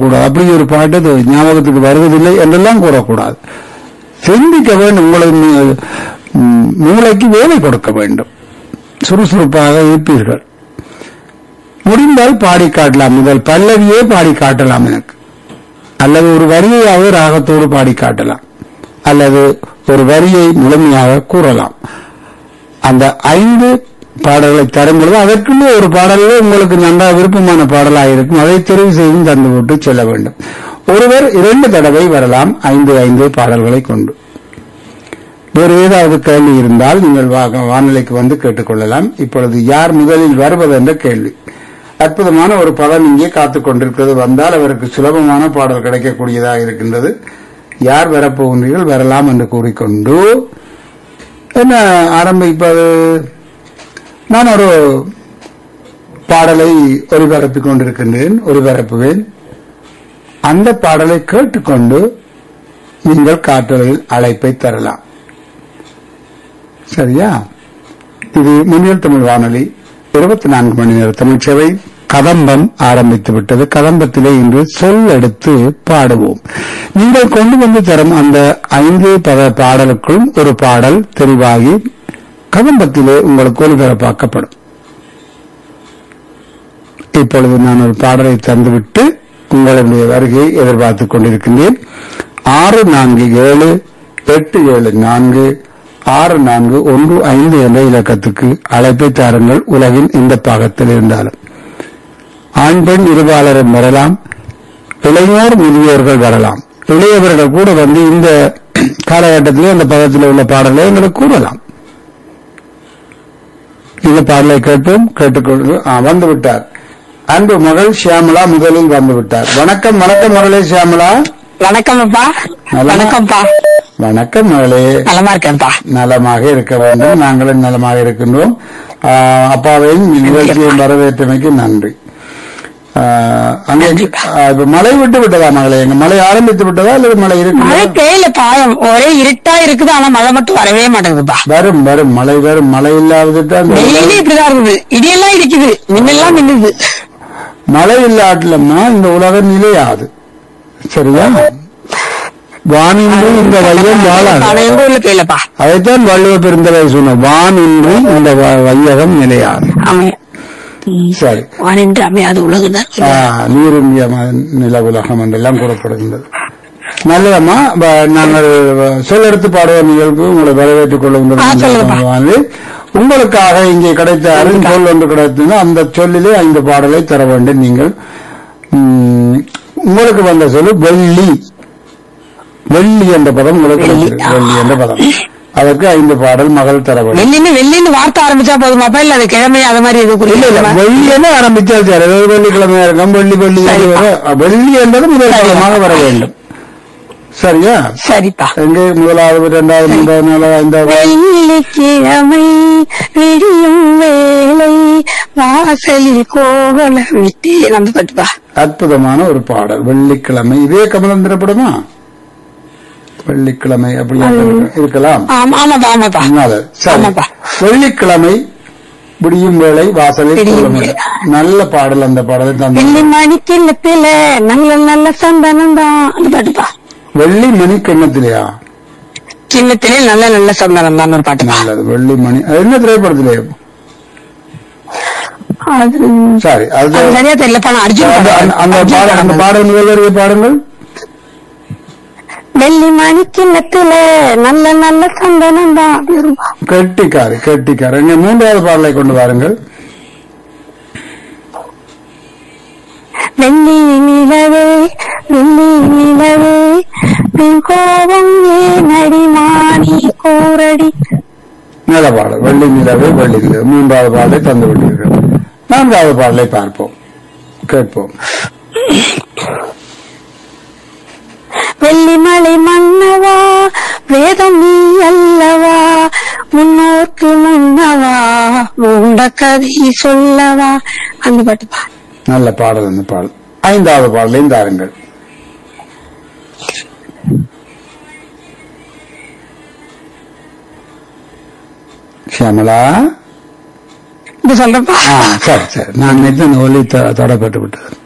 கூறக்கூடாது அப்படி ஒரு பாட்டு அது ஞாபகத்துக்கு வருவதில்லை என்றெல்லாம் கூறக்கூடாது சிந்திக்க வேண்டும் உங்களுக்கு மூ- ம், மூளைக்கு வேலை கொடுக்க வேண்டும் சுறுசுறுப்பாக இருப்பீர்கள் முடிந்தால் பாடி காட்டலாம் முதல் பல்லவியே பாடி காட்டலாம் எனக்கு அல்லது ஒரு வரியையாவது ராகத்தோடு பாடி காட்டலாம் அல்லது ஒரு வரியை முழுமையாக கூறலாம் அந்த ஐந்து பாடல்களை தரும் பொழுது அதற்குள்ளே ஒரு பாடலே உங்களுக்கு நன்றாக விருப்பமான பாடலாக இருக்கும் அதை தெரிவு செய்து தந்து விட்டு செல்ல வேண்டும் ஒருவர் இரண்டு தடவை வரலாம் ஐந்து ஐந்து பாடல்களை கொண்டு வேறு ஏதாவது கேள்வி இருந்தால் நீங்கள் வா- வானொலிக்கு வந்து கேட்டுக்கொள்ளலாம் இப்பொழுது யார் முதலில் வருவது என்ற கேள்வி அற்புதமான ஒரு பதம் இங்கே காத்துக் கொண்டிருக்கிறது வந்தால் அவருக்கு சுலபமான பாடல் கிடைக்கக்கூடியதாக இருக்கின்றது யார் வரப்போகின்றீர்கள் வரலாம் என்று கூறிக்கொண்டு என்ன ஆரம்பிப்பது நான் ஒரு பாடலை ஒளிபரப்பிக் கொண்டிருக்கின்றேன் ஒளிபரப்புவேன் அந்த பாடலை கேட்டுக்கொண்டு நீங்கள் காற்றலையில் அழைப்பை தரலாம் சரியா இது முன்னில் தமிழ் வானொலி இருபத்தி நான்கு மணி நேர தமிழ் சேவை கதம்பம் ஆரம்பித்து விட்டது கதம்பத்திலே இன்று சொல் எடுத்து பாடுவோம் நீங்கள் கொண்டு வந்து தரும் அந்த ஐந்து பத பாடலுக்குள் ஒரு பாடல் தெரிவாகி கதம்பத்திலே உங்களுக்கு ஒலிபரப்பாக்கப்படும் இப்பொழுது நான் ஒரு பாடலை தந்துவிட்டு உங்களுடைய வருகையை எதிர்பார்த்துக் கொண்டிருக்கின்றேன் ஆறு நான்கு ஏழு எட்டு ஏழு நான்கு ஆறு நான்கு ஒன்று ஐந்து என்ற இலக்கத்துக்கு அழைப்பை தாருங்கள் உலகின் இந்த பாகத்தில் இருந்தாலும் ஆண் பெண் இருபாலரும் வரலாம் இளைஞர் முதியோர்கள் வரலாம் இளையவர்கள் கூட வந்து இந்த காலகட்டத்திலே அந்த பதத்தில் உள்ள பாடலை எங்களுக்கு கூறலாம் இந்த பாடலை கேட்போம் கேட்டுக்கொண்டு ஆ, வந்து விட்டார் அன்பு மகள் ஷியாமலா முதலில் வந்து விட்டார் வணக்கம் வணக்கம் மகளே ஷியாமலா வணக்கம் அப்பா நலமா? வணக்கம்ப்பா வணக்கம் மகளே நலமா இருக்கேன்ப்பா நலமாக இருக்க வேண்டும் நாங்களும் நலமாக இருக்கின்றோம் ஆ, அப்பாவையும் நிகழ்ச்சியை வரவேற்றமைக்கு நன்றி ஆ, அங்கே ஆ, இப்ப மழை விட்டு விட்டதா மகளே எங்க மழை ஆரம்பித்து விட்டதா அல்லது மழை மழை இருக்கு பெய்யலப்பா ஒரே இருட்டா இருக்குது ஆனா மழை மட்டும் வரவே மாட்டேங்குதுப்பா வரும் வரும் மழை வரும் மழை இல்லாததுட்டு அந்த டெய்லி இப்படிதான் இருக்குது இடியெல்லாம் இருக்குது மின்னெல்லாம் மின்னுது மழை இல்லாட்டிலம்மா இந்த உலகம் நிலையாது சரியா வானின்றி இந்த வையம் வாழாது ஆனா எங்க ஊர்ல பெய்யலப்பா அதைத்தான் வள்ளுவ பெருந்தலை சொன்ன வானின்றி இந்த வ- வையகம் நிலையாது அமைய சரி வானின்று அமையாது உலகுதான் ஆ, நீரிந்திய ம- நில உலகம் என்றெல்லாம் கூறப்படுகின்றது நல்லதம்மா ப- நாங்கள் சொல்லெடுத்து பாடுவோம் நிகழ்வு உங்களை வரவேற்றுக் ஆ, சொல்லுங்கப்பா. கொள்ளுங்கள் உங்களுக்காக இங்கே கிடைத்த அருள் சொல் ஒன்று கிடைத்தது அந்த சொல்லிலே ஐந்து பாடலை தர வேண்டும் நீங்கள் ம், உங்களுக்கு வந்த சொல்லு வெள்ளி வெள்ளி என்ற பதம் உங்களுக்கு வெள்ளி, கிடைத்தது. வெள்ளி என்ற பதம் அதற்கு ஐந்து பாடல் மகள் தர வேண்டும் வெள்ளின்னு வெள்ளின்னு வார்த்தை ஆரம்பிச்சா போதுமாப்பா இல்ல அது கிழமை அது மாதிரி இது இல்ல இல்ல குறிப்பிட்ட வெள்ளியன்னு ஆரம்பிச்சாச்சு அதாவது வெள்ளிக்கிழமையா இருக்கும் வெள்ளி வெள்ளி சரி. வர வெள்ளி என்பது முதல் சரி. கிழமாக வர வேண்டும் சரியா சரிப்பா எங்கே முதலாவது இரண்டாவது மூன்றாவது நாலாவது ஐந்தாவது வெள்ளிக்கிழமை விடியும் வேலை வாசலில் கோவல விட்டு நம்ம பட்டுப்பா அற்புதமான ஒரு பாடல் வெள்ளிக்கிழமை இதே கமலம் திரைப்படமா வெள்ளிக்கிழமை அப்படி இருக்கலாம் ஆமா ஆமாப்பா ஆமாப்பா நல்லது. சரி ஆமாப்பா. வெள்ளிக்கிழமை விடியும் வேளை வாசலில் விடியும் கோலமிடு. வேளை. நல்ல பாடல் அந்த பாடலை தந்த வெள்ளி மணி கிண்ணத்தில நல்ல நல்ல சந்தனம் தான் அந்த பாட்டுப்பா வெள்ளி மணி கிண்ணத்திலேயா கிண்ணத்திலே நல்ல நல்ல சந்தனம் தான் ஒரு பாட்டுப்பா நல்லது வெள்ளி மணி அது என்ன திரைப்படத்திலே அது சரி அது அது சரியா தெரியலப்பா நான் அர்ஜுன் அந்த- அந்த- அந்த அர்ஜுன் பாடல் அந்த படம். பாடல் முதல்வரிய பாடுங்கள் வெள்ளி மணி கிண்ணத்தில நல்ல நல்ல சந்தனம் தான் அப்படி வரும்பா. கெட்டிக்காரு கெட்டிக்காரு இங்க மூன்றாவது பாடலை கொண்டு வாருங்கள் வெள்ளி நிலவே வெள்ளி நிலவே பின் கோபம் ஏன் அடிமானி கூரடி நல்ல பாடல் வெள்ளி நிலவு வெள்ளி நிலவு மூன்றாவது பாடலை தந்து விட்டீர்கள் நான்காவது பாடலை பார்ப்போம் கேட்போம் வெள்ளிமலை மன்னவா வேதம் நீ அல்லவா முன்னோர்க்கு முன்னவா உண்ட கதை சொல்லவா அந்த பாட்டுப்பா நல்ல பாடல் அந்த பாடல் ஐந்தாவது பாடலையும் தாருங்கள் ஷியாமலா இது சொல்றப்பா ஆ சரி சரி நான் நேற்று அந்த ஒலி த- தடைப்பட்டு விட்டது